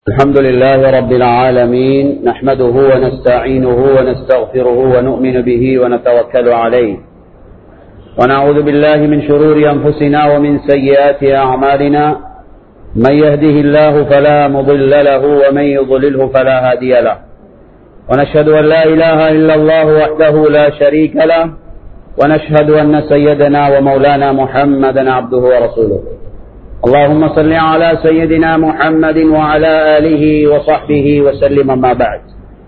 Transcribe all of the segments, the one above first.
الحمد لله رب العالمين نحمده ونستعينه ونستغفره ونؤمن به ونتوكل عليه ونعوذ بالله من شرور أنفسنا ومن سيئات أعمالنا من يهده الله فلا مضل له ومن يضلله فلا هادي له ونشهد أن لا إله إلا الله وحده لا شريك له ونشهد أن سيدنا ومولانا محمدا عبده ورسوله اللهم صل على سيدنا محمد وعلى آله وصحبه وسلم ما بعد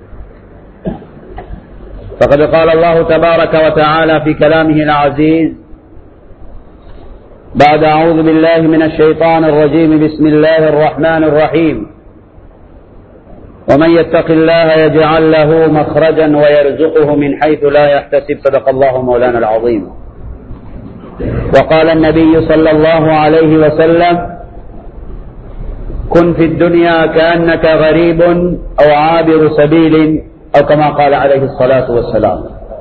فقد قال الله تبارك وتعالى في كلامه العزيز بعد أعوذ بالله من الشيطان الرجيم بسم الله الرحمن الرحيم ومن يتق الله يجعل له مخرجا ويرزقه من حيث لا يحتسب صدق الله مولانا العظيم وقال النبي صلى الله عليه وسلم كن في الدنيا كأنك غريب أو عابر سبيل أو كما قال عليه الصلاة والسلام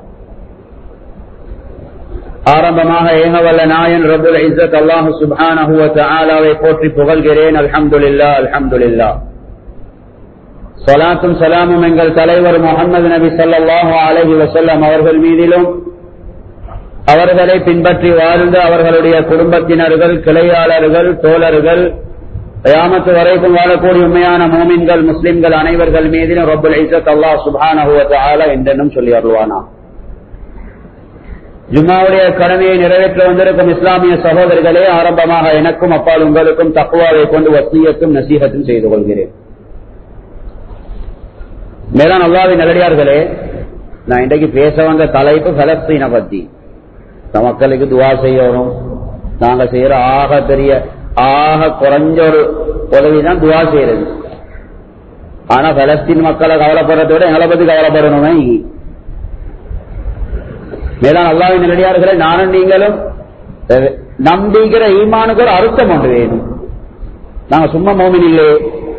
ஆரம்பமாக ஏகவல்ல நாயன் ரபுல் இஸ்ஸத் அல்லாஹு சுப்ஹானஹு வ தஆலாவை போற்றி புகழ்கிறேன் அல்ஹம்துலில்லா அல்ஹம்துலில்லா ஸலாத்தும் ஸலாமும் எங்கள் தலைவர் முஹம்மது நபி ஸல்லல்லாஹு அலைஹி வஸல்லம் அவர்கள் மீதிலும் அவர்களை பின்பற்றி வாழ்ந்து அவர்களுடைய குடும்பத்தினர்கள் கிளையாளர்கள் தோழர்கள் கயாமத்து வரைக்கும் வாழக்கூடிய உண்மையான மோமின்கள் முஸ்லிம்கள் அனைவர்கள் மீதிலும் ரபுல் இசத் அல்லாஹ் சுபானஹுவ என்றென்னும் சொல்லி அருள்வானா ஜும்மாவுடைய கடமையை நிறைவேற்ற வந்திருக்கும் இஸ்லாமிய சகோதரர்களே ஆரம்பமாக எனக்கும் அப்பால் உங்களுக்கும் தக்குவாவை கொண்டு வசியத்தும் நசீகத்தும் செய்து கொள்கிறேன் மேலான் அல்லாவின் நல்லடியார்களே நான் இன்றைக்கு பேச வந்த தலைப்பு பலஸ்தீனை பத்தி மக்களுக்கு துவா செய்யணும் நாங்க செய்யற ஆக பெரிய ஆக குறைஞ்ச ஒரு உதவிதான் துவா செய்யறது ஆனா பலஸ்தீன் மக்களை கவலைப்படுறத விட எங்களை பத்தி கவலைப்படணுமே மேலான அல்லாவின் நிலையார்களே நானும் நீங்களும் நம்பிக்கிற ஈமானுக்கு ஒரு அர்த்தம் ஒன்று வேணும் நாங்க சும்மா மோமின் இல்லையே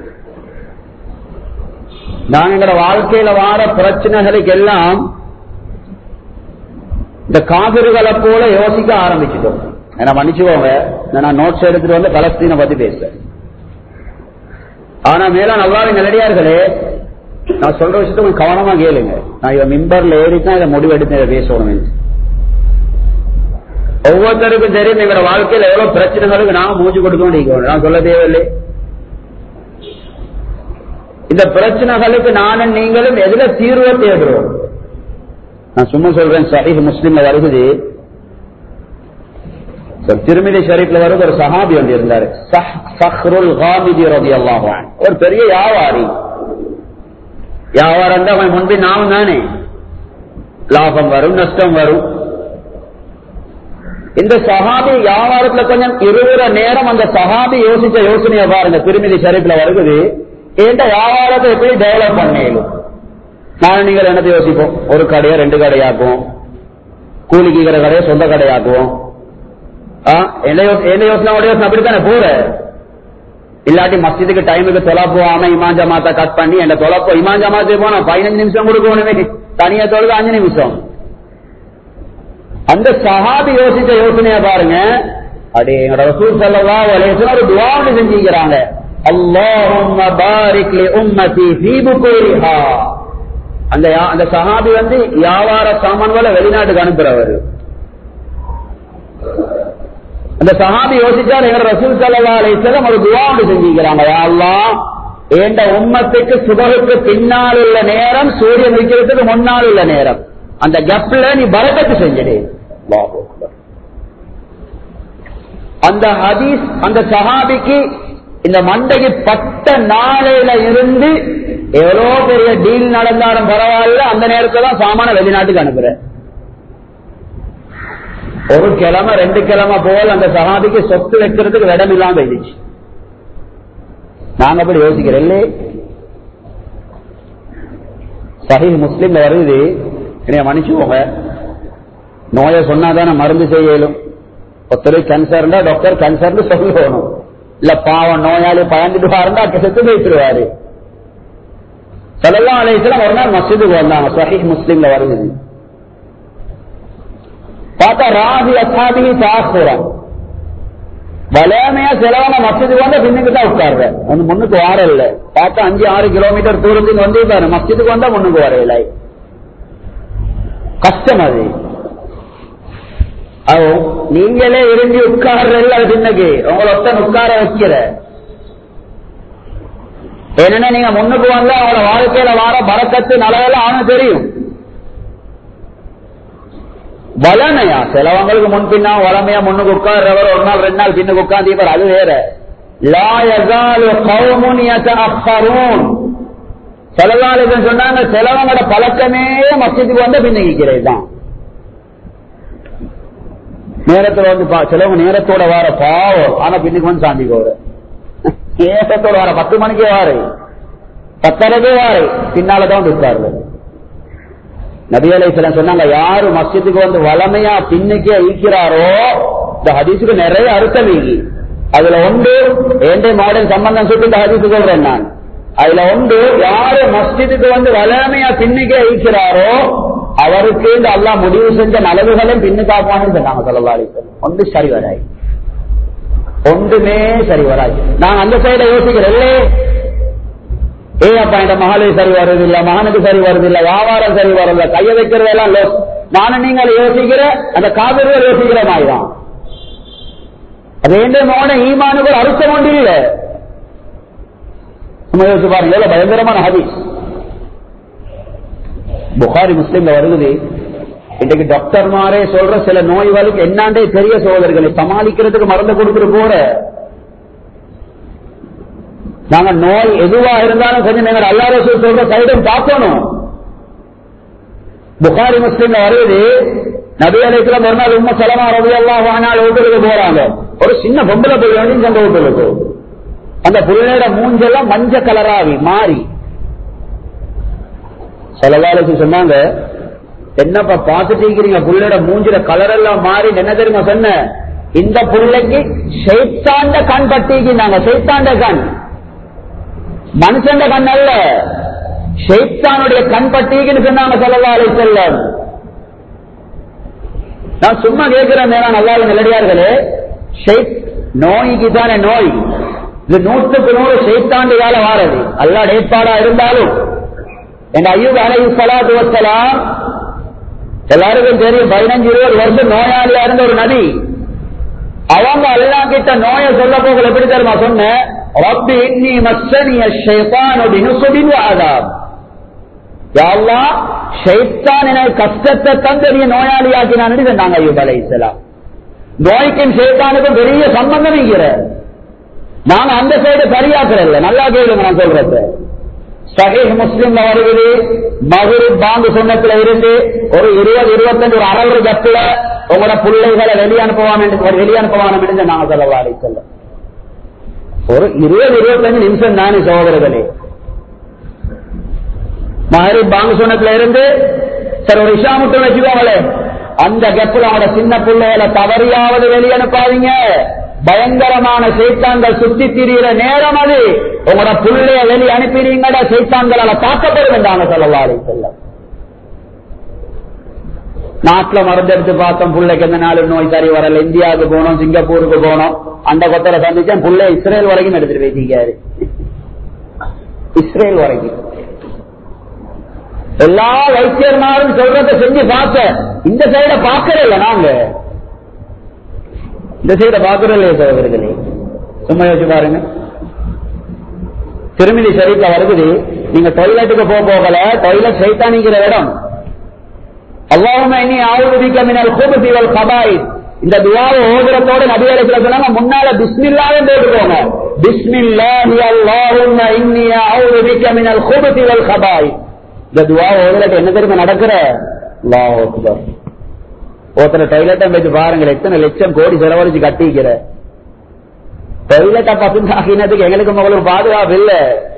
நாங்க எங்களோட வாழ்க்கையில வார பிரச்சனைகளுக்கு எல்லாம் இந்த காவிர்களை போல யோசிக்க ஆரம்பிச்சிட்டோம் என்ன மன்னிச்சுக்கோங்க நான் நோட்ஸ் எடுத்துட்டு வந்து பலஸ்தீனை பத்தி பேசுறேன் ஆனா மேல நல்லாவின் நிலடியார்களே நான் சொல்ற விஷயத்த கொஞ்சம் கவனமா கேளுங்க நான் இவன் மிம்பர்ல ஏறித்தான் இதை முடிவெடுத்து இதை பேசணும் ஒவ்வொருத்தருக்கும் தெரியும் எங்களோட வாழ்க்கையில எவ்வளவு பிரச்சனைகளுக்கு நாம மூச்சு கொடுக்கணும் நான் சொல்ல தேவையில்லை இந்த பிரச்சனைகளுக்கு நானும் நீங்களும் எதுல தீர்வை தேடுறோம் நான் சும்மா சொல்றேன் சஹீஹ் முஸ்லீம்ல வருகுது திருமிதி ஷரீப்ல வருது ஒரு சஹாபி வந்து இருந்தாரு சஹ்ருல் காமிதி ரதி அல்லாஹ் ஒரு பெரிய வியாபாரி வியாபாரம் தான் அவன் முன்பு நாமும் தானே லாபம் வரும் நஷ்டம் வரும் இந்த சஹாபி வியாபாரத்துல கொஞ்சம் இருபுற நேரம் அந்த சஹாபி யோசிச்ச யோசனையை பாருங்க திருமிதி ஷரீப்ல வருகுது எந்த வியாபாரத்தை எப்படி டெவலப் பண்ணேலும் நான் நீங்கள் என்னத்தை யோசிப்போம் ஒரு கடையை ரெண்டு கடையாக்குவோம் கூலிக்கிற கடையை சொந்த கடையாக்குவோம் என்ன யோசனை யோசனை அப்படித்தானே போற இல்லாட்டி மஸ்ஜிதுக்கு டைமுக்கு தொலை போகாம இமான் ஜமாத்தா கட் பண்ணி என்ன தொலை போ இமான் ஜமாத்தே போனா பதினஞ்சு நிமிஷம் கொடுக்கணுமே தனியா தொழுது அஞ்சு நிமிஷம் அந்த சஹாபி யோசிச்ச யோசனைய பாருங்க அடே எங்களோட ரசூல் சல்லா ஒரு துவா ஒன்று செஞ்சுக்கிறாங்க அல்லாஹும்ம பாரிக் லி உம்மதி ஃபீ புகூரிஹா அந்த அந்த சஹாபி வந்து வியாபார சாமான்களை வெளிநாட்டுக்கு அனுப்புறவர் அந்த சஹாபி யோசிச்சார் எங்க ரசூல் சல்லா அலிஸ்லாம் ஒரு துவா ஒன்று செஞ்சுக்கிறாங்க யாரெல்லாம் ஏண்ட உம்மத்துக்கு சுபகுக்கு பின்னால் உள்ள நேரம் சூரியன் வைக்கிறதுக்கு முன்னால் உள்ள நேரம் அந்த கப்ல நீ பரக்கத்து செஞ்சிடு அந்த ஹதீஸ் அந்த சஹாபிக்கு இந்த மண்டைக்கு பட்ட நாளையில இருந்து எவ்வளோ பெரிய டீல் நடந்தாலும் பரவாயில்ல அந்த நேரத்துல தான் சாமான வெளிநாட்டுக்கு அனுப்புற ஒரு கிழமை ரெண்டு கிழமை போல் அந்த சகாதிக்கு சொத்து வைக்கிறதுக்கு இடம் இல்லாம போயிடுச்சு நாங்க அப்படி யோசிக்கிறோம் இல்லே சஹி முஸ்லீம்ல வருது என்னைய மன்னிச்சுக்கோங்க நோயை சொன்னாதானே மருந்து செய்யலும் ஒருத்தர் கேன்சர்னா டாக்டர் கேன்சர்னு சொல்லணும் இல்ல பாவம் நோயாளி பயந்துட்டு பாருந்தா செத்து போயிட்டுருவாரு சலல்லா அலையம் ஒரு நாள் மசிதுக்கு வந்தாங்க சஹீஹ் முஸ்லீம்ல வருது பார்த்தா ராதி அசாபி தாக்குறான் வளமையா சிலவங்க மஸ்ஜிதுக்கு வந்தா பின்னுக்கு தான் உட்காருற அந்த முன்னுக்கு வார இல்ல பார்த்தா அஞ்சு ஆறு கிலோமீட்டர் தூரத்துக்கு வந்து பாரு மஸ்ஜிதுக்கு வந்தா முன்னுக்கு வரையில கஷ்டம் அது அது நீங்களே விரும்பி உட்கார்றல அது பின்னுக்கு உங்களை ஒருத்தன் உட்கார வைக்கிற என்னன்னா நீங்க முன்னுக்கு வந்தா அவங்களோட வாழ்க்கையில வார பறக்கத்து நலவெல்லாம் அவனுக்கு தெரியும் வளமையா சிலவங்களுக்கு முன்பின்னா வளமையா முன்னுக்கு உட்கார்றவர் ஒரு நாள் ரெண்டு நாள் பின்னுக்கு உட்கார்ந்தீவர் அது வேற லா யஸாலு கௌமுன் யதஅக்கரூன் செலவாளிகள் சொன்னாங்க செலவங்களோட பழக்கமே மஸ்ஜிதுக்கு வந்து பின்னிக்கிறது தான் நேரத்துல வந்து பா- சிலவங்க நேரத்தோட வார பாவம் ஆனா பின்னுக்கு வந்து சாந்தி போற நேரத்தோட வார பத்து மணிக்கு வாரு பத்தரைக்கே வாரு பின்னாலதான் வந்து உட்காருது நபி அலைஹிஸ்ஸலாம் சொன்னாங்க யாரு மஸ்ஜிதுக்கு வந்து வளமையா பின்னுக்கே ஈக்கிறாரோ இந்த ஹதீஸுக்கு நிறைய அர்த்தம் ஈகி அதுல ஒன்று எந்த மாடல் சம்பந்தம் சுட்டு இந்த ஹதீஸு சொல்றேன் நான் அதுல ஒன்று யாரு மஸ்ஜிதுக்கு வந்து வளமையா பின்னுக்கே ஈக்கிறாரோ அவருக்கு இந்த அல்லாஹ் முடிவு செஞ்ச நலவுகளையும் பின்னு காப்பான்னு சொன்னாங்க சொல்லலாம் ஒன்று சரி வராய் ஒன்றுமே சரி வராய் நான் அந்த சைட யோசிக்கிறேன் இல்லையே ஏ அப்பா இந்த மகளுக்கு சரி வருது இல்ல மகனுக்கு சரி வருது இல்ல வியாபாரம் சரி வருது கைய வைக்கிறதெல்லாம் லோஸ் நானும் நீங்கள் யோசிக்கிற அந்த காவிரிகள் யோசிக்கிற மாதிரி தான் அது எந்த மகன ஈமானுக்கு ஒரு அர்த்தம் ஒன்று இல்ல நம்ம யோசிச்சு பாருங்க எவ்வளவு பயங்கரமான ஹதீஸ் புகாரி முஸ்லீம்ல வருது இன்னைக்கு டாக்டர்மாரே சொல்ற சில நோய்களுக்கு என்னாண்டே பெரிய சோதர்களை சமாளிக்கிறதுக்கு மருந்து கொடுத்துட்டு போற நாங்க நோய் எதுவா இருந்தாலும் கொஞ்சம் நீங்கள் அல்லா ரசூல் சொல்ற சைடும் பார்க்கணும் புகாரி முஸ்லீம்ல வருது நபி அலைத்துல ஒரு நாள் உண்மை செலவா ரவி எல்லாம் ஆனால் வீட்டுக்கு போறாங்க ஒரு சின்ன பொம்பளை போய் வேண்டி அந்த வீட்டுக்கு அந்த புள்ளையோட மூஞ்செல்லாம் மஞ்ச கலராவி மாறி செலவாளுக்கு சொன்னாங்க என்னப்பா பார்த்துட்டு இருக்கிறீங்க புள்ளையோட மூஞ்சில கலர் எல்லாம் மாறி என்ன தெரியுமா சொன்ன இந்த புள்ளைக்கு ஷைத்தாண்ட கண் பட்டிக்கினாங்க ஷைத்தாண்ட கண் மனுஷன் கண் அல்ல ஷைத்தானுடைய கண் பட்டிக்குன்னு சொன்னாங்க சொல்லவா அலை செல்லம் நான் சும்மா கேட்கிறேன் மேலாம் நல்லா நிலடியார்களே ஷைத் நோய்க்கு தானே நோய் இது நூற்றுக்கு நூறு ஷைத்தாண்டு வேலை வாரது அல்லா ஏற்பாடா இருந்தாலும் என் ஐயூப் அலை சலாத்து வசலாம் எல்லாருக்கும் தெரியும் பதினஞ்சு இருபது வருஷம் நோயாளியா இருந்த ஒரு நதி அவங்க அல்லா கிட்ட நோயை சொல்ல போகல எப்படி தெரியுமா சொன்ன ரப்பி இன்னி மஸ்ஸனிய ஷைத்தானு பினுசுபின் வஅதாப் யா அல்லாஹ் ஷைத்தான் எனக்கு கஷ்டத்தை தந்து நீ நோயாளியாக்கினான்னு சொன்னாங்க ஐயூப் அலைஹிஸ்ஸலாம் நோய்க்கும் ஷைத்தானுக்கும் பெரிய சம்பந்தம் இருக்கிற நாங்க அந்த சைடு சரியாக்குறதில்ல நல்லா கேளுங்க நான் சொல்றது சஹீஹ் முஸ்லிம்ல வருகிறது மகுரிப் பாங்கு சொன்னத்துல இருந்து ஒரு இருபது இருபத்தஞ்சு ஒரு அரை கப்புல உங்களோட பிள்ளைகளை வெளியே அனுப்புவான் வெளியே அனுப்புவான் என்று நாங்க சொல்லவா சொல்ல ஒரு இருபது இருபத்தஞ்சு நிமிஷம் தானே சகோதரர்களே மகரிப் பாங்கு சொன்னத்துல இருந்து சரி ஒரு இஷா மட்டும் வச்சுக்கோங்களே அந்த கப்புல அவங்களோட சின்ன பிள்ளைகளை தவறியாவது வெளியே அனுப்பாதீங்க பயங்கரமான சைத்தான்கள் சுத்தி திரிகிற நேரம் அது உங்களோட புள்ளைய வெளியே அனுப்பினீங்கடா சைத்தான்களால தாக்கப்படும் என்றாங்க சொல்லவாரி சொல்ல நாட்டுல மருந்தெடுத்து பார்த்தோம் பிள்ளைக்கு எந்த நாள் நோய் சரி வரல இந்தியாவுக்கு போனோம் சிங்கப்பூருக்கு போனோம் அந்த கொத்தரை சந்திச்சேன் புள்ளை இஸ்ரேல் வரைக்கும் எடுத்துட்டு போயிட்டீங்க இஸ்ரேல் வரைக்கும் எல்லா வைத்தியர்மாரும் சொல்றத செஞ்சு பார்த்த இந்த சைட பார்க்கறதில்ல நாங்க இந்த சைட பார்க்கறதில்லையே சகோதரர்களே சும்மா யோசிச்சு பாருங்க திருமதி ஷரீப்ல வருது நீங்க டாய்லெட்டுக்கு போக போகல டாய்லெட் சைத்தானிக்கிற இடம் அல்லாஹும இனி ஆவுதிக்க மினல் குபுதி வல் கபாயித் இந்த துவாவை ஓதுறத்தோட நபி அலைஹிஸ்ஸலாம் சொன்னாங்க முன்னால பிஸ்மில்லாவே போட்டுக்கோங்க பிஸ்மில்லாஹி அல்லாஹும்ம இன்னி ஆவுதிக்க மினல் குபுதி வல் கபாயித் இந்த துவா ஓதுறதுக்கு என்ன தெரியுமா நடக்கிற அல்லாஹ் அக்பர் ஒருத்தர் டாய்லெட்டை வச்சு பாருங்க எத்தனை லட்சம் கோடி செலவழிச்சு கட்டிக்கிற டாய்லெட்டை பசங்க ஆகினதுக்கு எங்களுக்கு உங்களுக்கு பாதுகாப்பு இல்ல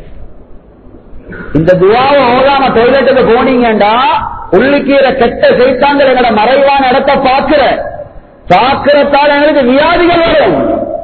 இந்த துவாவை ஓதாம டாய்லெட்டுக்கு போனீங்கடா உள்ளுக்கீர கெட்ட செய்தாங்கள் எங்களோட மறைவான இடத்தை பார்க்கிற பார்க்கிறதால எங்களுக்கு வியாதிகள் வரும்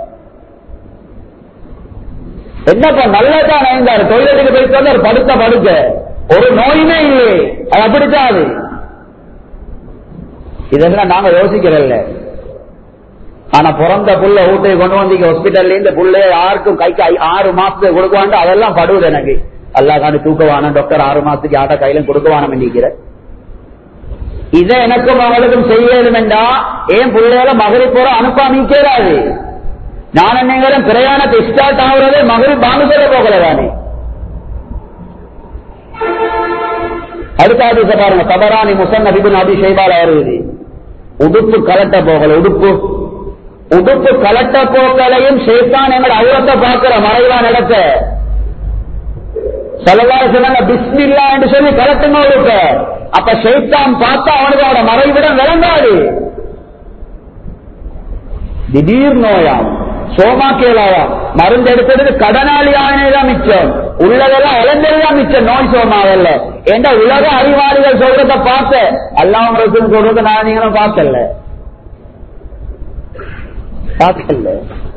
என்னப்பா நல்லதான் நயந்தாரு டாய்லெட்டுக்கு போயிட்டு வந்து ஒரு படுத்த படுக்க ஒரு நோயுமே இல்லை அது அப்படித்தான் அது இதெல்லாம் நாங்க யோசிக்கிறல்ல ஆனா பிறந்த புள்ள வீட்டை கொண்டு வந்து ஹாஸ்பிட்டல்ல இந்த புள்ளைய யாருக்கும் கைக்கு ஐ- ஆறு மாசத்துக்கு கொடுக்குவாண்டு அதெல்லாம் படுவது எனக்கு அல்லா காண்டி தூக்கவான டாக்டர் ஆறு மாசத்துக்கு யார்ட்ட கையில கொடுக்கவானம் நினைக்கிற இதை எனக்கும் அவளுக்கும் செய்யணும் என்றா ஏன் பிள்ளைகளை மகரி போற அனுப்பாம கேளாது நான் நீங்களும் பிரயாணத்தை ஸ்டார்ட் ஆகுறதே மகரி பாங்கு சொல்ல போகல தானே அடுத்த ஆதிச பாருங்க தபரானி முசன் நபிபின் அபி ஷைபால வருது உடுப்பு கலட்ட போகல உடுப்பு உடுப்பு கலட்ட போக்கலையும் ஷேத்தான் எங்கள் அவுரத்தை பார்க்கிற மறைவா நடக்க செலவாறு சொன்னாங்க பிஸ்மில்லா என்று சொல்லி கலட்டுங்க உடுக்க அப்ப ஷைத்தான் பார்த்தா அவனுக்கு அவனோட மறைவிடம் விளங்காது திடீர் நோயாம் சோமா கேளாயா மருந்து எடுத்ததுக்கு கடனாளி ஆனதான் மிச்சம் உள்ளதெல்லாம் இழந்ததுதான் மிச்சம் நோய் சோமாவல்ல என்ற உலக அறிவாளிகள் சொல்றத பார்த்த அல்லாம் சொல்றத நான் நீங்களும் பார்க்கல பார்க்கல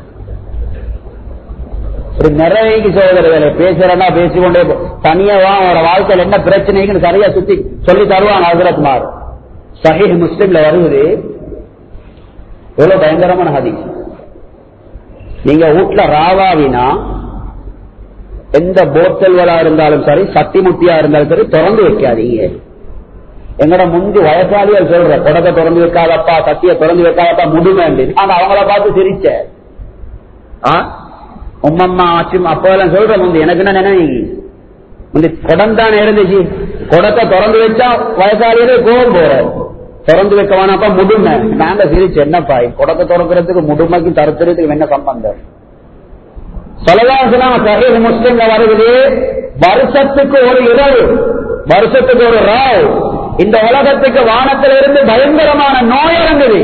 ஒரு நிறைய சோதரர்களை பேசுறா பேசிக்கொண்டே போ. தனியா வா அவரோட வாழ்க்கையில் என்ன பிரச்சனைன்னு சரியா சுத்தி சொல்லி தருவான் ஹசரத்மார் சஹீஹ் முஸ்லிம்ல வருவது எவ்வளவு பயங்கரமான ஹதீஸ் நீங்க வீட்டுல ராவாவினா எந்த போத்தல்களா இருந்தாலும் சரி சட்டி முட்டியா இருந்தாலும் சரி திறந்து வைக்காதீங்க எங்கட முந்தி வயசாளிகள் சொல்ற குடத்தை திறந்து வைக்காதப்பா சட்டிய திறந்து வைக்காதப்பா முதுமேண்டு நான் அவங்கள பார்த்து சிரிச்சேன் ஆ? உம்மம்மா ஆச்சும் அப்பெல்லாம் சொல்ற முந்தி எனக்கு என்ன நினைவு முந்தி குடம் தானே இருந்துச்சு குடத்தை திறந்து வச்சா வயசாளிகளே கோவம் போற திறந்து வைக்க வேணாப்பா முதுமை நாங்க சிரிச்சு என்னப்பா குடத்தை திறக்கிறதுக்கு முதுமைக்கு தருத்துறதுக்கு என்ன சம்பந்தம் சொல்லலாம் சஹீஹ் முஸ்லிம்ல வருகிறது வருஷத்துக்கு ஒரு இரவு வருஷத்துக்கு ஒரு ராவ் இந்த உலகத்துக்கு வானத்திலிருந்து பயங்கரமான நோய் இறங்குது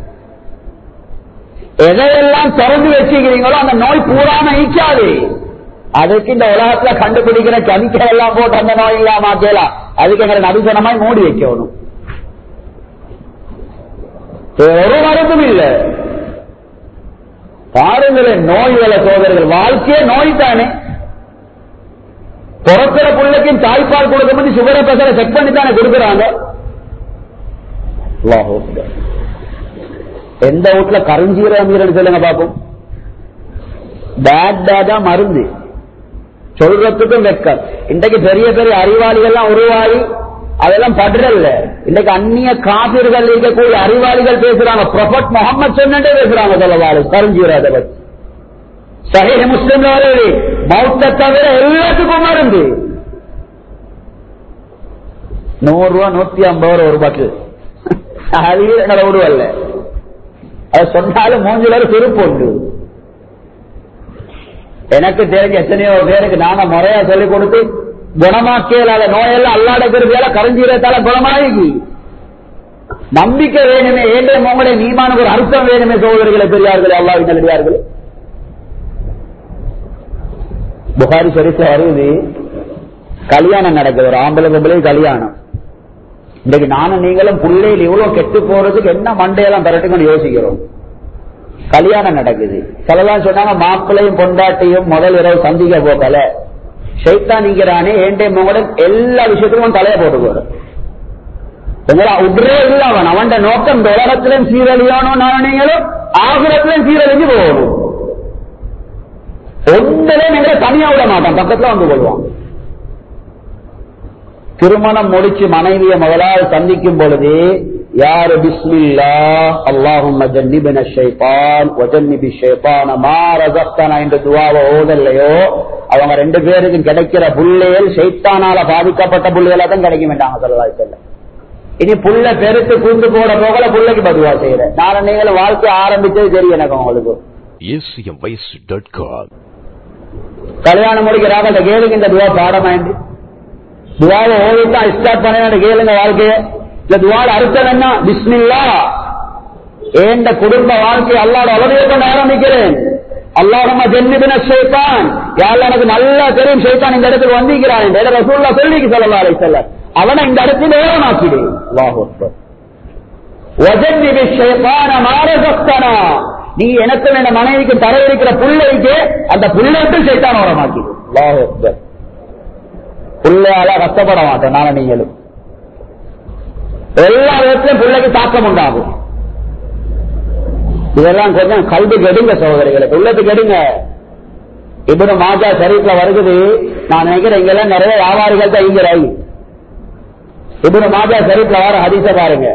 எதையெல்லாம் திறந்து வச்சுக்கிறீங்களோ அந்த நோய் பூராம ஈக்காது அதுக்கு இந்த உலகத்துல கண்டுபிடிக்கிற கெமிக்கல் எல்லாம் போட்டு அந்த நோய் இல்லாம ஆக்கலாம் அதுக்கு எங்களை நபிசனமாய் மூடி வைக்கணும் ஒரு மருந்தும் இல்ல பாருங்களேன் நோய்களை சோதர்கள் வாழ்க்கையே நோய் தானே பிறக்கிற பிள்ளைக்கும் தாய்ப்பால் கொடுக்கும்போது சுகரை பிரசரை செக் பண்ணி தானே கொடுக்குறாங்க அல்லாஹ் அக்பர். எந்த வீட்டுல கருஞ்சீர மீறல் சொல்லுங்க பாப்போம் பேட் பேடா மருந்து சொல்றதுக்கும் வெக்கம் இன்றைக்கு பெரிய பெரிய அறிவாளிகள்லாம் உருவாகி அதெல்லாம் படுறல்ல இன்றைக்கு அந்நிய காபிர்கள் இருக்கக்கூடிய அறிவாளிகள் பேசுறாங்க ப்ரொஃபட் முகமது சொன்னே பேசுறாங்க சொல்லவாறு கருஞ்சீராத பத்தி சஹீஹ் முஸ்லிம்ல வருது மௌத்த தவிர எல்லாத்துக்கும் மருந்து நூறு ரூபா நூத்தி ஐம்பது ரூபா ஒரு பாட்டில் அது என்னோட உருவல்ல அது சொன்னாலும் மூஞ்சில ஒரு செருப்பு உண்டு எனக்கு தெரிஞ்ச எத்தனையோ பேருக்கு நாங்க முறையா சொல்லிக் கொடுத்து குணமாக்கியலாத நோயெல்லாம் அல்லாட கருதியால கரஞ்சீரத்தால குணமாகி நம்பிக்கை வேணுமே ஏண்டே உங்களுடைய நீமானுக்கு ஒரு அர்த்தம் வேணுமே சகோதரிகளை பெரியார்களே அல்லாவின் நல்லடியார்களே புகாரி ஷெரீஃப்ல வருது கல்யாணம் நடக்குது ஒரு ஆம்பளை பொம்பளை கல்யாணம் இன்னைக்கு நானும் நீங்களும் பிள்ளைகள் இவ்வளவு கெட்டு போறதுக்கு என்ன மண்டையெல்லாம் பரட்டுங்கன்னு யோசிக்கிறோம் கல்யாணம் நடக்குது சிலதான் சொன்னாங்க மாப்பிள்ளையும் பொண்டாட்டியும் முதல் இரவு சந்திக்க போக்கல ஷைத்தானிக்கிறானே ஏண்டே மகடன் எல்லா விஷயத்துக்கும் தலைய போட்டு போறோம் உட்ரே இல்ல அவன் அவன் நோக்கம் இந்த உலகத்திலும் சீரழியானோ நான் நீங்களும் ஆகுரத்திலும் சீரழிஞ்சு போகணும் ஒன்றிலே நீங்க தனியா விட மாட்டான் பக்கத்துல வந்து கொள்வான் திருமணம் முடிச்சு மனைவிய முதலாவது சந்திக்கும் பொழுது யாரு பிஸ்மில்லா அல்லாஹும் ஜன்னிபின ஷைத்தான் வஜன்னிபி ஷைத்தான மா ரஸக்தனா என்ற துவாவை ஓதல்லையோ அவங்க ரெண்டு பேருக்கும் கிடைக்கிற புள்ளைகள் ஷைத்தானால பாதிக்கப்பட்ட புள்ளைகளா தான் கிடைக்க வேண்டாங்க சொல்லலாம் சொல்ல இனி புள்ள பெருத்து கூந்து போட போகல புள்ளைக்கு பதுவா செய்யற நான் நீங்களும் வாழ்க்கை ஆரம்பிச்சது தெரியும் எனக்கு உங்களுக்கு acmvoice.com. கல்யாணம் முடிக்கிறாங்க அந்த கேளுங்க இந்த துவா பாடமாயிண்டு துவாவை ஓடித்தான் ஸ்டார்ட் பண்ண கேளுங்க வாழ்க்கைய இந்த துவாட அர்த்தம் என்ன பிஸ்மில்லா ஏண்ட குடும்ப வாழ்க்கை அல்லாட அவரையே கொண்டு ஆரம்பிக்கிறேன் அல்லாஹம ஜென்னிபின ஷேத்தான் யாழ்ல எனக்கு நல்லா தெரியும் ஷேத்தான் இந்த இடத்துக்கு வந்திருக்கிறான் இந்த இடம் ரசூல்லா சொல்லிக்கு சொல்லலாம் அலை செல்ல அவனை இந்த இடத்தில் ஏறமாக்கிடு அல்லாஹ் அக்பர் வஜன்னிபி ஷைத்தான மாரசக்தனா நீ எனக்கு வேண்ட மனைவிக்கு தர இருக்கிற புள்ளைக்கு அந்த புள்ளைக்கு சைத்தான் ஓரமாக்கி அல்லாஹ் அக்பர் புள்ளையால கஷ்டப்பட மாட்டோம் நானும் நீங்களும் எல்லா விதத்திலும் பிள்ளைக்கு தாக்கம் உண்டாகும் இதெல்லாம் கொஞ்சம் கல்விக்கு எடுங்க சகோதரிகளுக்கு உள்ளத்துக்கு எடுங்க இப்படி மாஜா ஷரீஃப்ல வருகுது நான் நினைக்கிறேன் இங்கெல்லாம் நிறைய வியாபாரிகள் தான் இங்க ரயில் இப்படி மாஜா ஷரீஃப்ல வர ஹதீஸ பாருங்க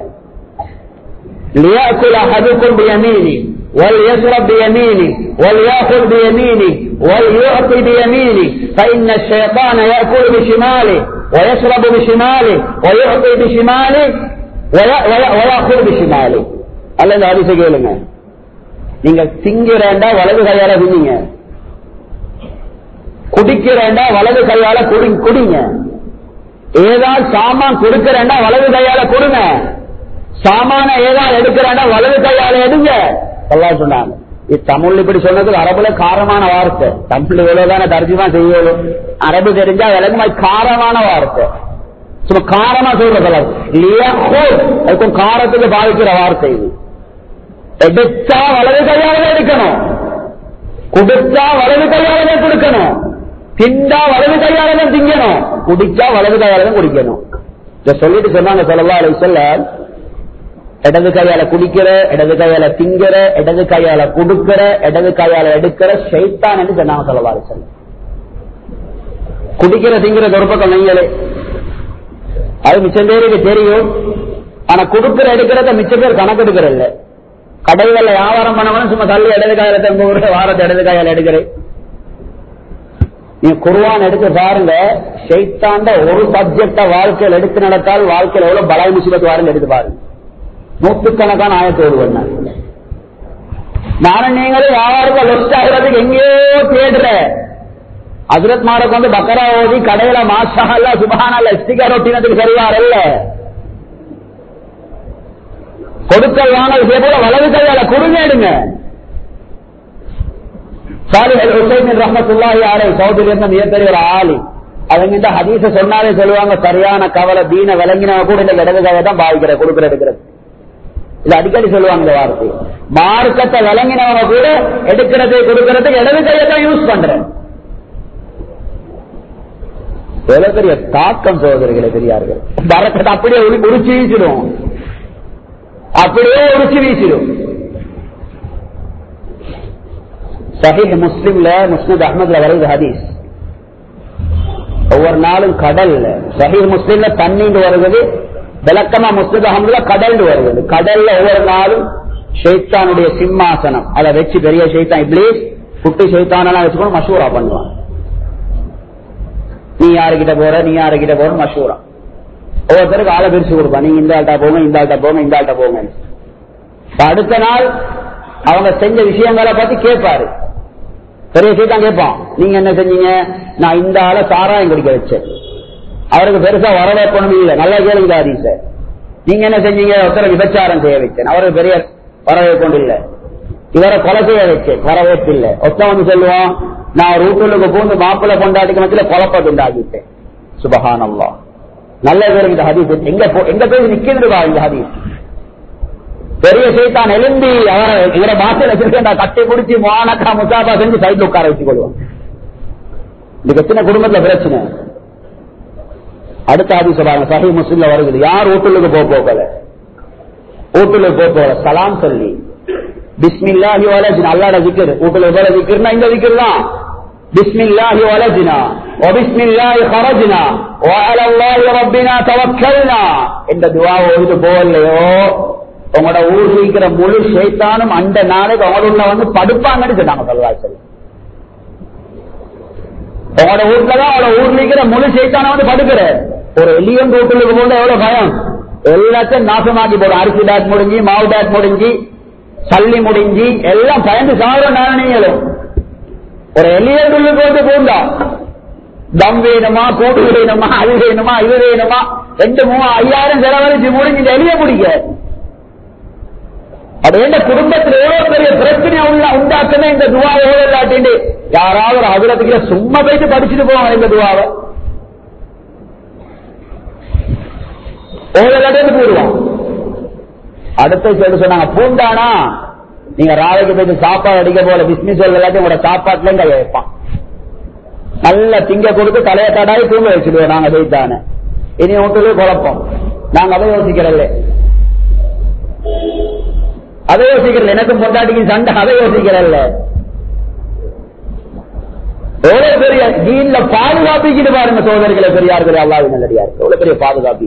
ليأكل أحدكم بيمينه وليشرب بيمينه وليأكل بيمينه وليعطي بيمينه فإن الشيطان يأكل بشماله ويشرب بشماله ويعطي بشماله ويأ- ويأ- ويأكل بشماله அல்ல இந்த ஹதீஸை கேளுங்க நீங்க திங்கிறேண்டா வலது கையால திங்க குடிக்கிறேண்டா வலது கையால குடி குடிங்க ஏதாவது சாமான் கொடுக்கிறேண்டா வலது கையால கொடுங்க சாமான ஏதாவது எடுக்கிறேண்டா வலது கையால எடுங்க எல்லாம் சொன்னாங்க இது தமிழ் இப்படி சொன்னது அரபுல காரமான வார்த்தை தமிழ் இவ்வளவுதானே தர்ஜிமா செய்யணும் அரபு தெரிஞ்சா விளங்குமா காரமான வார்த்தை சும்மா காரமா சொல்றது அதுக்கும் காரத்துக்கு பாதிக்கிற வார்த்தை இது எடுத்தா வலது கையால எடுக்கணும் குடிச்சா வலது கையால தான் கொடுக்கணும் திண்டா வலது கையால தான் திங்கணும் குடிச்சா வலது கையால தான் குடிக்கணும் இத சொல்லிட்டு சொன்னாங்க சொல்லலாம் அலை சொல்ல இடது கையால குடிக்கிற இடது கையால திங்கிற இடது கையால குடுக்கிற இடது கையால எடுக்கிற ஷைத்தான் என்று சொன்னாங்க சொல்லலாம் அலை சொல்ல குடிக்கிற திங்கிற ஒரு பக்கம் நீங்களே அது மிச்சம் பேருக்கு தெரியும் ஆனா குடுக்கிற எடுக்கிறத மிச்சம் பேர் கணக்கு எடுக்கிறது கடைகள்ல வியாபாரம் பண்ணவனும் சும்மா தள்ளி இடது கையில தங்க ஊரு வாரத்தை இடது கையில எடுக்கிறேன் நீ குருவான் எடுத்து பாருங்க ஷைத்தாண்ட ஒரு சப்ஜெக்ட வாழ்க்கையில் எடுத்து நடத்தால் வாழ்க்கையில் எவ்வளவு பலாய் முசிபத்து வாருங்க எடுத்து பாருங்க நூற்றுக்கணக்கான ஆயத்தை ஒருவன் நானும் நீங்களும் வியாபாரத்தை லொஸ்ட் ஆகிறதுக்கு எங்கேயோ தேடுற அசுரத் மாரக்கு வந்து பக்கரா ஓதி கடையில மாஷா அல்ல சுபஹானல்ல ஸ்டிக்கர் ஒட்டினதுக்கு சரிவாரல்ல கொடுக்கல் வாங்கல் இதே போல வலது கையால குறுங்கேடுங்க சாலிஹ் அல் ஹுசைன் ரஹமத்துல்லாஹி அலைஹி சௌதில இருந்த மிகப்பெரிய ஒரு ஆளி அவங்க இந்த ஹதீஸ சொன்னாலே சொல்லுவாங்க சரியான கவலை தீன விளங்கினவங்க கூட இந்த இடது கையை தான் பாவிக்கிற கொடுக்கிற எடுக்கிறது இது அடிக்கடி சொல்லுவாங்க இந்த வார்த்தை மார்க்கத்தை விளங்கினவங்க கூட எடுக்கிறது கொடுக்கறதுக்கு இடது கையை தான் யூஸ் பண்றேன் எவ்வளவு பெரிய தாக்கம் சகோதரிகளை பெரியார்கள் பறக்கத்தை அப்படியே உரி- உரிச்சு வீசிடும் அப்படியே உரிச்சு வீசிடும் சஹீஹ் முஸ்லிம்ல முஸ்னத் அஹமதுல வருது ஹதீஸ் ஒவ்வொரு நாளும் கடல்ல சஹீஹ் முஸ்லிம்ல தண்ணீண்டு வருகிறது விளக்கமா முஸ்னத் அஹமதுல கடல்னு வருகிறது கடல்ல ஒவ்வொரு நாளும் ஷைத்தானுடைய சிம்மாசனம் அதை வச்சு பெரிய ஷைத்தான் இப்ளீஸ் குட்டி ஷைத்தானெல்லாம் வச்சுக்கணும் மஷூரா பண்ணுவான் நீ யாருக்கிட்ட போற நீ யாருக்கிட்ட போற மஷூரா ஒவ்வொருத்தருக்கு ஆளை பிரிச்சு கொடுப்பான் நீங்க இந்த ஆள்கிட்ட போங்க இந்த ஆள்கிட்ட போங்க இந்த ஆள்கிட்ட போங்க இப்ப அடுத்த நாள் அவங்க செஞ்ச விஷயங்களை பத்தி கேட்பாரு பெரிய சீட்டான் கேட்பான் நீங்க என்ன செஞ்சீங்க நான் இந்த ஆளை சாராயம் குடிக்க வச்சேன் அவருக்கு பெருசா வரவேற்பணும் இல்ல நல்லா கேளுங்க ஹதீஸ நீங்க என்ன செஞ்சீங்க ஒருத்தரை விபச்சாரம் செய்ய வச்சேன் அவருக்கு பெரிய வரவேற்பு இல்ல இவரை கொலை செய்ய வச்சேன் வரவேற்பு இல்ல ஒருத்தன் வந்து சொல்லுவான் நான் ரூட்டுக்கு பூந்து மாப்பிள்ளை கொண்டாடிக்கு மத்தியில குழப்பத்தை உண்டாக்கிட்டேன் சுபஹானல்லா நல்ல பேர் இந்த ஹதீஸ் எங்க போ- எங்க போய் நிக்கிறதுவா இந்த ஹதீஸ் பெரிய சைத்தான் எலும்பி அவரை இவரை பாசையில் வச்சிருக்கா கட்டி பிடிச்சி மானக்கா முசாபா செஞ்சு சைட்ல உட்கார வச்சு கொள்வான் இதுக்கு எத்தனை குடும்பத்துல பிரச்சனை அடுத்த ஹதீஸ் பாருங்க சஹி முஸ்லிம்ல வருது யார் வீட்டுக்கு போக போகல வீட்டுக்கு போக போகல சலாம் சொல்லி பிஸ்மில்லாஹி வலஜினா அல்லாட ஜிக்கர் வீட்டுல போல ஜிக்கர்னா இந்த ஜிக்கர் தான் பிஸ்மில்லாஹி வலஜினா வபிஸ்மில்லாஹி ஹரஜினா வஅலா அல்லாஹி ரப்பினா தவக்கல்னா இந்த துஆ ஓதிட்டு போகலையோ உங்களோட ஊர் இருக்கிற முழு ஷைத்தானும் அந்த நாளைக்கு உங்களோட வந்து படுப்பாங்கன்னு சொன்னாங்க சல்லாசல் உங்களோட வீட்டுல தான் அவளோட ஊர்ல இருக்கிற முழு சைத்தான வந்து படுக்கிற ஒரு எலியும் வீட்டுக்கு போது எவ்வளவு பயம் எல்லாத்தையும் நாசமாக்கி போடும் அரிசி பேக் முடிஞ்சு மாவு பேக் முடிஞ்சு சல்லி முடிஞ்சு எல்லாம் பயந்து சாகுற நாணயங்களும் ஒரு எலியன் உள்ளுக்கு வந்து பூந்தா தம் வேணுமா கூடு வேணுமா அது வேணுமா இது வேணுமா ரெண்டு மூணு ஐயாயிரம் செலவழிச்சு முடிஞ்சு இந்த எலிய முடிக்க அது என்ன குடும்பத்தில் எவ்வளவு பெரிய பிரச்சனை உள்ள உண்டாக்குமே இந்த துவா எவ்வளவு இல்லாட்டிண்டு யாராவது ஒரு அகுலத்துக்கு சும்மா போயிட்டு படிச்சுட்டு போவாங்க இந்த துவாவை ஓதலாட்டு போடுவான் அடுத்த சொல்லு சொன்னாங்க பூண்டானா நீங்க ராவைக்கு போயிட்டு சாப்பாடு அடிக்க போல பிஸ்மி சொல் எல்லாத்தையும் உங்களோட சாப்பாட்டுலயும் கைய வைப்பான் நல்ல திங்க கொடுத்து தலையை தடாய் தூங்க வச்சுடுவோம் நாங்க போயிட்டானே இனி வீட்டுக்கு குழப்பம் நாங்க அதை யோசிக்கிறல்ல அதை யோசிக்கிறல எனக்கும் பொண்டாட்டிக்கும் சண்டை அதை யோசிக்கிறல்ல எவ்வளவு பெரிய தீன்ல பாதுகாப்பிக்கிட்டு பாருங்க சோதரிகளை பெரியார்கள் அல்லாவின் நல்லடியார் எவ்வளவு பெரிய பாதுகாப்பி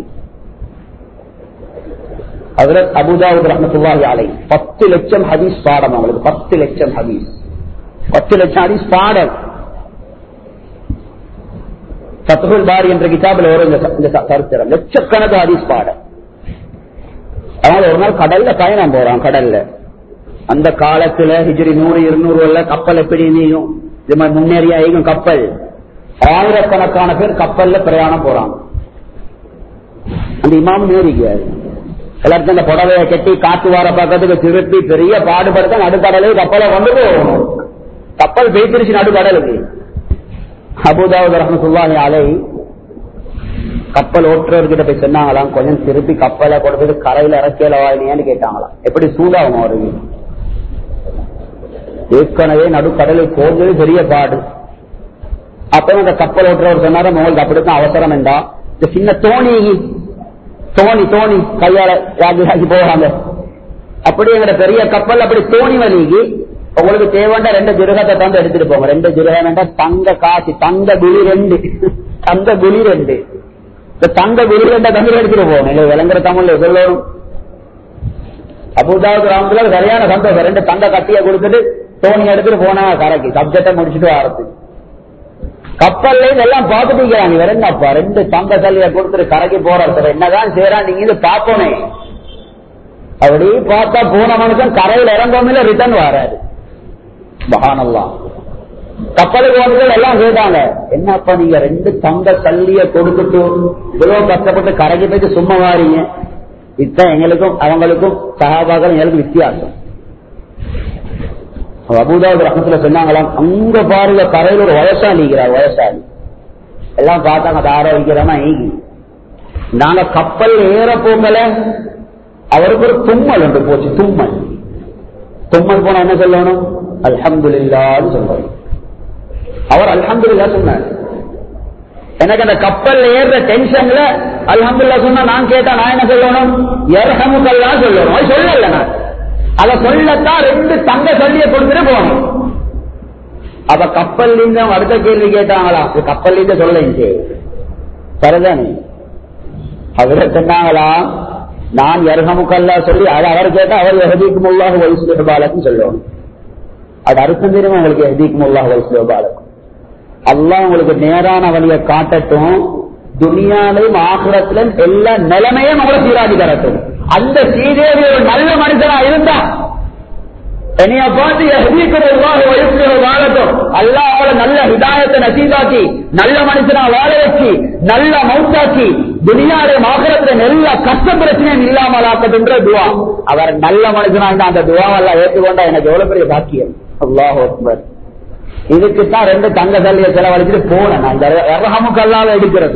ஹஜரத் அபுதாவுத் ரஹமத்துல்லாஹி அலை பத்து லட்சம் ஹதீஸ் பாடம் அவங்களுக்கு பத்து லட்சம் ஹதீஸ் பத்து லட்சம் ஹதீஸ் பாடம் சத்துகுல் பாரி என்ற கிதாபில் வரும் இந்த ச- இந்த ச- சரித்திரம் லட்சக்கணக்கு ஹதீஸ் பாடம் அவன் ஒரு நாள் கடல்ல பயணம் போறான் கடல்ல அந்த காலத்துல ஹிஜ்ரி நூறு இருநூறு உள்ள கப்பல் எப்படி நீயும் இது மாதிரி முன்னேறிய ஐயும் கப்பல் ஆயிரக்கணக்கான பேர் கப்பல்ல பிரயாணம் போறாங்க அந்த இமாம் நேரிக்காரு எல்லாருக்கும் அந்த புடவையை கட்டி காத்து வார பக்கத்துக்கு திருப்பி பெரிய பாடுபடுத்த நடுக்கடலே கப்பலை கொண்டு போகணும் கப்பல் பெய்திருச்சு நடுக்கடலுக்கு அபுதாவுத் ரஹமத்துல்லாஹி அலை கப்பல் ஓட்டுறவர்கிட்ட போய் சொன்னாங்களாம் கொஞ்சம் திருப்பி கப்பலை கொண்டு போய் கரையில இறக்கியலவா இல்லையான்னு கேட்டாங்களாம் எப்படி சூடாகும் அவருக்கு ஏற்கனவே நடுக்கடலுக்கு போகிறது பெரிய பாடு அப்ப அந்த கப்பல் ஓட்டுறவர் சொன்னாரு உங்களுக்கு அப்படித்தான் அவசரம் என்றா இந்த சின்ன தோணி தோணி தோணி கையால ராஜி ராஜி போவாங்க அப்படி எங்க பெரிய கப்பல் அப்படி தோணி வலிக்கு உங்களுக்கு தேவைண்டா ரெண்டு ஜிருகத்தை தந்து எடுத்துட்டு போங்க ரெண்டு ஜிருகம் வேண்டாம் தங்க காசு தங்க குழி ரெண்டு தங்க குழி ரெண்டு இந்த தங்க குழி ரெண்ட தந்து எடுத்துட்டு போங்க இல்லை விளங்குற தமிழ்ல சொல்லணும் அபுதாவுக்கு ராமத்துல சரியான சந்தோஷம் ரெண்டு தங்க கட்டிய கொடுத்துட்டு தோணி எடுத்துட்டு போனாங்க கரைக்கு சப்ஜெக்டை முடிச்சுட்டு வரது கப்பல்ல இதெல்லாம் பார்த்துட்டு இருக்கிறாங்க வேற என்னப்பா ரெண்டு தங்க சல்லிய கொடுத்துட்டு கரைக்கு போறாரு சார் என்னதான் செய்யறான் நீங்க இது பாப்போனே அப்படி பார்த்தா போன மனுஷன் கரையில் இறங்காமல ரிட்டர்ன் வராரு மகானல்லாம் கப்பலுக்கு வந்து எல்லாம் கேட்டாங்க என்னப்பா நீங்க ரெண்டு தங்க சல்லிய கொடுத்துட்டு இவ்வளவு கஷ்டப்பட்டு கரைக்கு போயிட்டு சும்மா வாரீங்க இதுதான் எங்களுக்கும் அவங்களுக்கும் சகாபாக்கள் எங்களுக்கு வித்தியாசம் அபுதாவுத் ரஹத்துல சொன்னாங்களாம் அங்க பாருங்க கரையில் ஒரு வயசாளி இருக்கிறார் வயசாளி எல்லாம் பார்த்தாங்க அது ஆரோக்கியமா ஈகி நாங்க கப்பல் ஏற போகல அவருக்கு ஒரு தும்மல் ஒன்று போச்சு தும்மல் தும்மல் போனா என்ன சொல்லணும் அல்ஹம்துலில்லான்னு சொல்லணும் அவர் அல்ஹம்துலில்லா சொன்னார் எனக்கு அந்த கப்பல் ஏறுற டென்ஷன்ல அல்ஹம்துல்லா சொன்னா நான் கேட்டா நான் என்ன சொல்லணும் எரஹமுக்கெல்லாம் சொல்லணும் அது சொல்லல நான் அதை சொல்லத்தான் ரெண்டு தங்க சொல்லிய கொடுத்துட்டு போகணும் அவ கப்பல் இருந்து அவங்க அடுத்த கேள்வி கேட்டாங்களா இது கப்பல் இருந்து சொல்ல சரிதானே அவரை சொன்னாங்களா நான் எரகமுக்கல்லா சொல்லி அது அவர் கேட்டா அவர் எஹதீக்கும் உள்ளாக வயசு பாலக்கும் சொல்லணும் அது அர்த்தம் தெரியுமா உங்களுக்கு எஹதீக்கும் உள்ளாக வயசு பாலக்கும் அல்லாஹ் உங்களுக்கு நேரான வழியை காட்டட்டும் துனியாலையும் ஆகிரத்திலும் எல்லா நிலைமையும் உங்களை சீராடி தரட்டும் அந்த சீதேவி ஒரு நல்ல மனுஷனா இருந்தா என்னைய பார்த்து எஹதீக்கிறதாக வயசுல வாழட்டும் அல்லாஹ் அவளை நல்ல ஹிதாயத்தை நசீதாக்கி நல்ல மனுஷனா வாழ வச்சு நல்ல மௌத்தாக்கி துனியாலே மாகரத்துல எல்லா கஷ்ட பிரச்சனையும் இல்லாமல் ஆக்கட்டுன்ற துவா அவர் நல்ல மனுஷனா இருந்தா அந்த துவாவெல்லாம் ஏற்றுக்கொண்டா எனக்கு எவ்வளவு பெரிய பாக்கியம் அல்லாஹ் அக்பர் இதுக்குத்தான் ரெண்டு தங்க சல்லிய செலவழிச்சுட்டு போனேன் நான் இந்த ரகமுக்கல்லாத எடுக்கிறது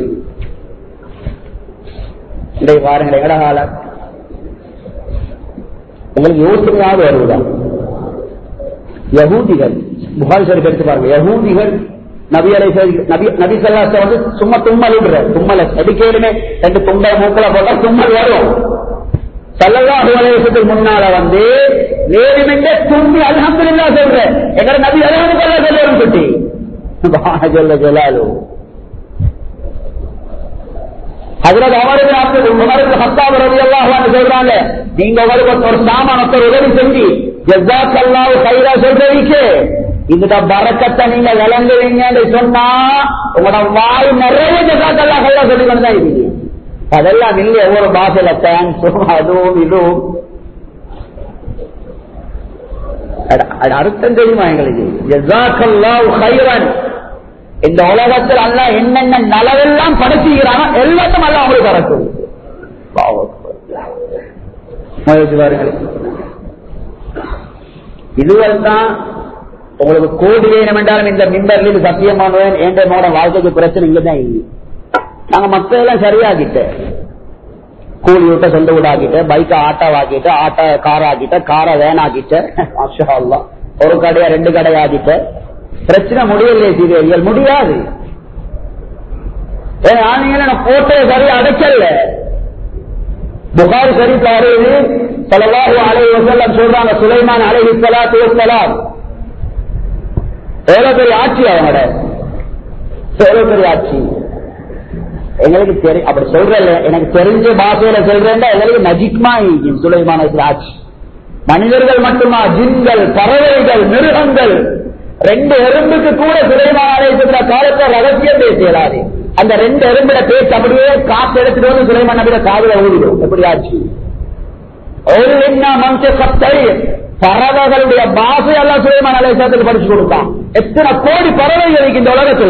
இன்றைக்கு பாருங்க எங்கட காலம் உங்களுக்கு யோசனையாவது வருவதா யகூதிகள் புகாரி ஷரீஃப் எடுத்து பாருங்க யகூதிகள் நபி அலை நபி நபி சல்லாச வந்து சும்மா தும்மல் விடுற தும்மல அடிக்கலுமே ரெண்டு தும்பல் மூக்கல போட்டா தும்மல் வரும் சல்லல்லாஹு அலைஹி வஸல்லம் முன்னால வந்து வேறுமென்ற தும்பி அல்ஹம்துலில்லாஹ் சொல்ற எங்கட நபி அல்ஹம்துலில்லாஹ் சொல்லுறோம் குட்டி சுப்ஹான ஜல்ல ஜலாலு ஹஜரத் அமர் இப்னு அப்துல் உமர் இப்னு கத்தாப் ரலியல்லாஹு அன்ஹு சொல்றாங்க நீங்க உங்களுக்கு ஒரு சாமான் ஒருத்தர் உதவி செஞ்சு ஜஸாக்கல்லாஹு கைரா சொல்றீங்க இந்த பரக்கத்தை நீங்க விளங்குவீங்கன்னு சொன்னா உங்களோட வாய் நிறைய ஜஸாக்கல்லாஹ் கைரா சொல்லி கொண்டு தான் இருக்கீங்க அதெல்லாம் இல்லை ஒவ்வொரு பாசையில தேங்க்ஸும் அதுவும் இதுவும் அட- அட அர்த்தம் தெரியுமா எங்களுக்கு ஜஸாக்கல்லாஹு கைரன் இந்த உலகத்தில் அல்ல என்னென்ன நலவெல்லாம் படைச்சுகிறானோ எல்லாத்தையும் அல்ல அவங்களுக்கு தரட்டும் பாவம். முயற்சி பாருங்கள் இதுவரை தான் உங்களுக்கு கோடி வேணும் என்றாலும் இந்த மிம்பர்ல இது சத்தியமானவன் என்ற மோட வாழ்க்கைக்கு பிரச்சனை இங்கதான் இல்லை நாங்க மக்கள் எல்லாம் சரியாகிட்ட கூலி விட்ட சொந்த வீடாக்கிட்ட பைக்க ஆட்டோவாக்கிட்ட ஆட்டோ கார் ஆக்கிட்ட காரை வேன் ஆக்கிட்ட மாஷா அல்லாஹ். ஒரு கடையா ரெண்டு கடை ஆக்கிட்ட பிரச்சனை முடியலையே சீரியல் முடியாது ஏன் ஆனீங்கள நான் போட்டோ சரியா அடைக்கல புகாரி ஷரீஃப்ல வருது ஸல்லல்லாஹு அலைஹி வஸல்லம் சொல்றாங்க சுலைமான் அலைஹி ஸலாத்து வஸ்ஸலாம் எவ்வளவு பெரிய ஆட்சி அவங்களோட எவ்வளவு பெரிய ஆட்சி எங்களுக்கு தெரி அப்படி சொல்றல எனக்கு தெரிஞ்ச பாஷையில சொல்றேன்டா எங்களுக்கு நஜிக்மா இருக்கும் சுலைமான ஆட்சி மனிதர்கள் மட்டுமா ஜின்கள் பறவைகள் மிருகங்கள் ரெண்டு எறும்புக்கு கூட சுலைமான ஆலயத்துல காலத்துல ரகசியம் பேசலாது அந்த ரெண்டு எறும்புல பேச்சு அப்படியே காசு எடுத்துட்டு வந்து சுலைமான நபியில காதுல ஊதிடும் எப்படி ஆச்சு ஒரு என்ன மனுஷ சத்தை பறவைகளுடைய பாஷை எல்லாம் சுலைமான ஆலயத்துக்கு படிச்சு கொடுத்தான் எத்தனை கோடி பறவைகள் இருக்கு இந்த உலகத்துல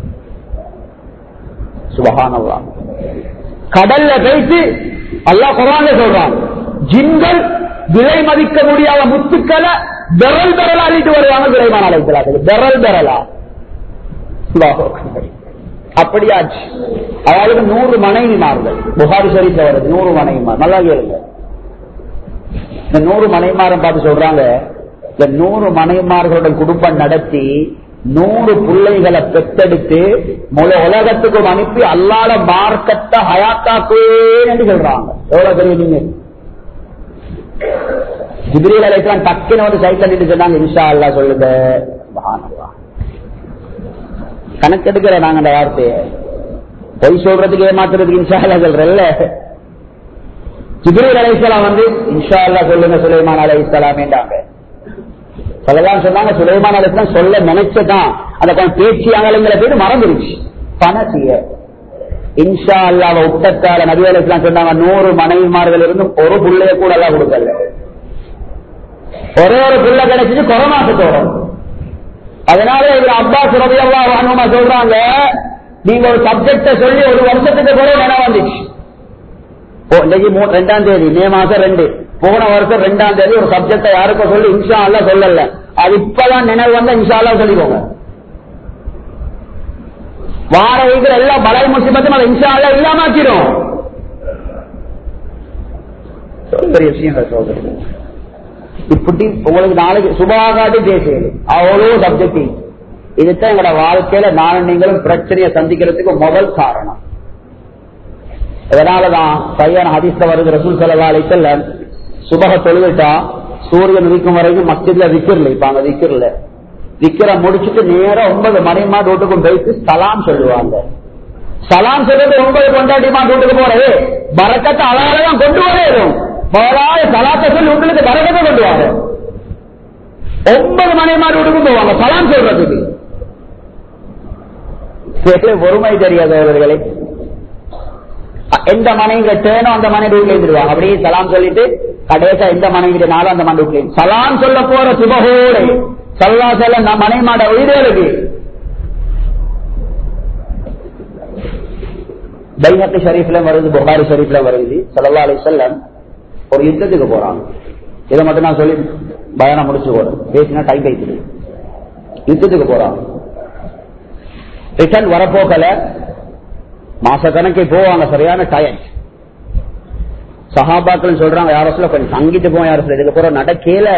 சுபகானல்லா கடல்ல பேசி அல்லாஹ் குரான்ல சொல்றான் ஜின்கள் விலை மதிக்க முடியாத முத்துக்களை பெறல் பெறலா அள்ளிட்டு வருவாங்க விரைவான அழைக்கிறார்கள் பெறல் பெறலா அல்லாஹ் அக்பர். அப்படியாச்சு அதாவது நூறு மனைவிமார்கள் புகாரி ஷரீஃப்ல வருது நூறு மனைவிமார் நல்லா கேளுங்க இந்த நூறு மனைமாரம் பார்த்து சொல்றாங்க இந்த நூறு மனைமார்களோட குடும்பம் நடத்தி நூறு பிள்ளைகளை பெத்தெடுத்து முழு உலகத்துக்கும் அனுப்பி அல்லாத மார்க்கத்தை ஹயாத்தாக்குவேன் என்று சொல்றாங்க எவ்வளவு பெரிய நீங்க ஜிப்ரீல் அலைஹிஸ்ஸலாம் டக்குன்னு வந்து சைக்கிள் நின்று சொன்னாங்க இன்ஷா அல்லாஹ் சொல்லுங்க சுப்ஹானல்லாஹ். கணக்கெடுக்கிற நாங்க அந்த வார்த்தையை பொய் சொல்றதுக்கு ஏமாத்துறதுக்கு இன்ஷா அல்லாஹ் சொல்றல்ல ஜிப்ரீல் அலைஹிஸ்ஸலாம் வந்து இன்ஷா அல்லாஹ் சொல்லுங்க சுலைமான் அலைஹிஸ்ஸலாம் என்றாங்க சொல்லலாம் சொன்னாங்க சுலைமான் அலைஹிஸ்ஸலாம் சொல்ல நினைச்சதான் அந்த கொஞ்சம் பேச்சு அங்கலங்கிற பேரு மறந்துருச்சு பணசிய இன்ஷா அல்லாஹ் உத்தத்தால நபி அலைஹிஸ்ஸலாம் சொன்னாங்க நூறு மனைவிமார்கள் இருந்து ஒரு புள்ளைய கூட எல்லாம் கொடுக்கல ஒரே ஒரு புள்ள கிடைச்சிட்டு கொரோனாசத்தோட அதனால இவர் அப்பாஸ் ரபியல்லா வாங்கமா சொல்றாங்க நீங்க ஒரு சப்ஜெக்ட சொல்லி ஒரு வருஷத்துக்கு கூட நினைவு வந்துச்சு ஓ, இன்னைக்கு மூ- ரெண்டாம் தேதி மே மாசம் ரெண்டு போன வருஷம் ரெண்டாம் தேதி ஒரு சப்ஜெக்ட யாருக்கும் சொல்லி இன்ஷா அல்லா சொல்லல அது இப்பதான் நினைவு வந்தா இன்ஷா அல்லா சொல்லிக்கோங்க வார வைக்கிற எல்லா பலாய் முசிபத்தும் அதை இன்ஷா அல்லா இல்லாம ஆக்கிடும் பெரிய விஷயம் சோதரி இப்படி உங்களுக்கு நாளைக்கு சுபாகாட்டி பேசுகிறது அவ்வளோ சப்ஜெக்ட் இதுதான் எங்களோட வாழ்க்கையில நானும் நீங்களும் பிரச்சனையை சந்திக்கிறதுக்கு முதல் காரணம் இதனாலதான் பையன் ஹதீஸ்ல வருது ரசூல் சல்லா அலிசல்ல சுபக தொழுவிட்டா சூரியன் உதிக்கும் வரைக்கும் மஸ்ஜித்ல விக்கிறல இப்ப அங்க விக்கிறல விக்கிற முடிச்சுட்டு நேரா ஒன்பது மணிமா ரோட்டுக்கும் போயிட்டு சலாம் சொல்லுவாங்க சலாம் சொல்றது ஒன்பது கொண்டாட்டிமா ரோட்டுக்கு போறது பறக்கத்தை அழகாதான் கொண்டு வரேன் முதலாவது சலாத்தை சொல்லி உங்களுக்கு பறக்கத்தை கொண்டு வாங்க ஒன்பது மணிமா ரோட்டுக்கும் போவாங்க சலாம் சொல்றதுக்கு எவ்வளவு பொறுமை தெரியாது அவர்களே எந்த மனைவி கேட்டேனோ அந்த மனைவி வீட்டுல இருந்துருவாங்க அப்படியே சலாம் சொல்லிட்டு கடைசா எந்த மனைவி கிட்டனாலும் அந்த மனைவி வீட்டுல சலாம் சொல்ல போற சுபகோடு சல்லா செல்ல நான் மனைவி மாட உயிர்களுக்கு பைஹத்தி ஷரீஃப்ல வருது புகாரி ஷரீஃப்ல வருது சல்லா அலி செல்லம் ஒரு யுத்தத்துக்கு போறாங்க இதை மட்டும் நான் சொல்லி பயணம் முடிச்சு போறேன் பேசினா டைம் வைக்குது யுத்தத்துக்கு போறாங்க ரிட்டர்ன் வரப்போக்கல மாசக்கணக்கே போவாங்க சரியான டயர் சஹாபாக்கள் சொல்றாங்க யாரோ சொல்ல கொஞ்சம் தங்கிட்டு போவோம் யாரும் சொல்ல இதுக்கு போற நடக்கேல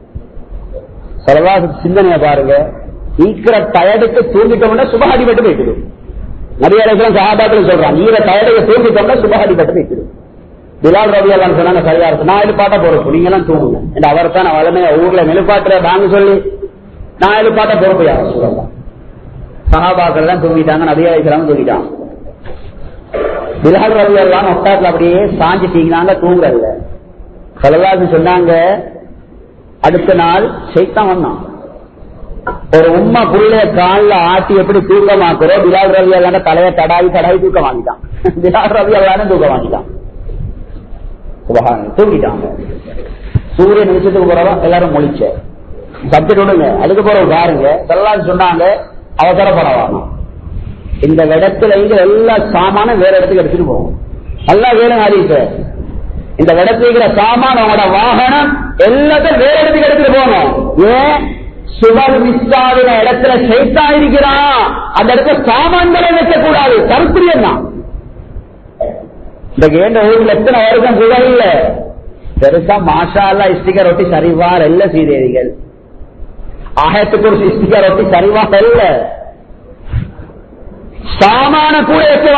சரவாச சிந்தனைய பாருங்க ஈக்கிற டயர்டுக்கு தூங்கிட்டோம்னா சுபஹாடிப்பட்டு போயிட்டு நிறைய இடத்துல சஹாபாக்கள் சொல்றாங்க ஈர டயர்டுக்கு தூங்கிட்டோம்னா சுபஹாடிப்பட்டு போயிட்டு பிலால் ரவி எல்லாம் சொன்னாங்க சரியா இருக்கு நான் எழுப்பாட்ட பொறுப்பு நீங்க எல்லாம் தூங்குங்க இந்த அவர் தான் வளமைய ஊர்ல நெலுப்பாட்டுற வாங்க சொல்லி நான் எழுப்பாட்ட பொறுப்பு யாரும் சொல்லலாம் சஹாபாக்கள் எல்லாம் தூங்கிட்டாங்க நபியா இருக்கிறாங்க தூங்கிட்டாங்க பிலால் ரவி எல்லாம் ஒட்டாத்துல அப்படியே சாஞ்சி தீங்கினாங்க தூங்கல கலவாசி சொன்னாங்க அடுத்த நாள் சைத்தான் வந்தான் ஒரு உம்மா புள்ளைய காலில் ஆட்டி எப்படி தூக்கமாக்குறோம் பிலால் ரவி எல்லாம் தலையை தடாவி தடாவி தூக்கம் வாங்கிட்டான் பிலால் ரவி எல்லாம் தூக்கம் வாங்கிட்டான் சுபஹானல்லாஹ். தூங்கிட்டாங்க சூரியன் நிமிஷத்துக்கு போறவா எல்லாரும் மொழிச்ச சப்ஜெக்ட் விடுங்க அதுக்கு போற பாருங்க எல்லாம் சொன்னாங்க அவசரப்படவாங்க இந்த இடத்துல இருந்து எல்லா சாமானும் வேற இடத்துக்கு எடுத்துட்டு போகும் நல்லா வேணும் ஹரீஸ் இந்த இடத்துல இருக்கிற சாமான் உங்களோட வாகனம் எல்லாத்தையும் வேற இடத்துக்கு எடுத்துட்டு போகணும் ஏன் சுவர் மிஸ்டாவின இடத்துல சைத்தா இருக்கிறான் அந்த இடத்துல சாமான்களை வைக்கக்கூடாது கருத்திரியம் தான் இந்த கேண்ட ஊர்ல எத்தனை வருஷம் சுவர் இல்ல பெருசா மாஷா அல்லா இஸ்டிகர் ஒட்டி சரிவார் இல்ல சீதேவிகள் ஆயிரத்துக்கு ஒரு இஸ்டிகர் ஒட்டி சரிவார் இல்ல சாமான கூட வைக்க வேண்டாங்க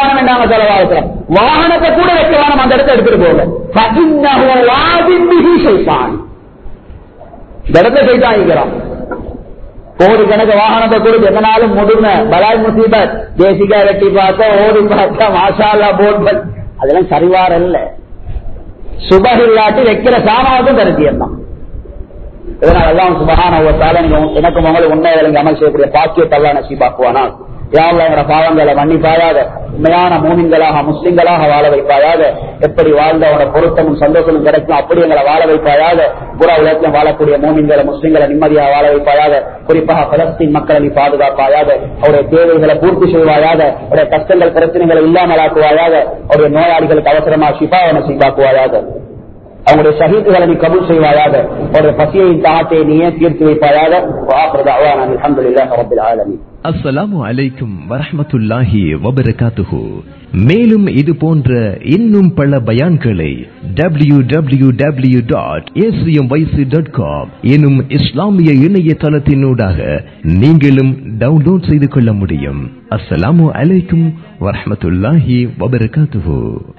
சொன்னாங்க செலவா இருக்கிறோம் வாகனத்தை கூட வைக்க வேணும் அந்த இடத்தை எடுத்துட்டு போங்க فإنه واد به شيطان. இந்த இடத்துல சைத்தான் இருக்கிறான் கோடிக்கணக்கு வாகனத்தை கொடுத்து எங்கனாலும் முதுமை பலாய் முசீபத் தேசிகா வெட்டி பார்த்த ஓடி பார்த்த மாஷாலா போட் அதெல்லாம் சரிவார இல்ல சுப இல்லாட்டி வைக்கிற சாமாவுக்கும் கருத்தியம் தான் இதனால் எல்லாம் சுபகான ஒரு தால நீங்க எனக்கு உங்களுக்கு உண்மை விளங்கி அமல் செய்யக்கூடிய பாக்கியத்தை எல்லாம் நசீபாக்குவானா யாவில் எங்களோட பாவங்களை மன்னிப்பாயாக உண்மையான மூமின்களாக முஸ்லிம்களாக வாழ வைப்பாயாக எப்படி வாழ்ந்தவனோட பொருத்தமும் சந்தோஷமும் கிடைக்கும் அப்படி எங்களை வாழ வைப்பாயாக புற உலகத்திலும் வாழக்கூடிய மூமின்களை முஸ்லிம்களை நிம்மதியாக வாழ வைப்பாயாக குறிப்பாக பலஸ்தீன் மக்களை நீ பாதுகாப்பாயாக அவருடைய தேவைகளை பூர்த்தி செய்வாயாக அவருடைய கஷ்டங்கள் பிரச்சனைகளை இல்லாமலாக்குவாயாக அவருடைய நோயாளிகளுக்கு அவசரமா சிபாவனை செய்தாக்குவாயாக அவங்களுடைய ஷஹீதுகளை நீ கபூல் செய்வாயாக அவருடைய பசியையும் தாகத்தை நீயே தீர்த்து வைப்பாயாக அலமதுல்லாஹ் ரபில் ஆலமீன் அஸ்ஸலாமு அலைக்கும் வரஹ்மத்துல்லாஹி வபரகாத்துஹு மேலும் இது போன்ற இன்னும் பல பயான்களை W W W dot dot com எனும் இஸ்லாமிய இணையதளத்தினூடாக நீங்களும் டவுன்லோட் செய்து கொள்ள முடியும் அஸ்ஸலாமு அலைக்கும் வரஹ்மத்துல்லாஹி வபரகாத்துஹு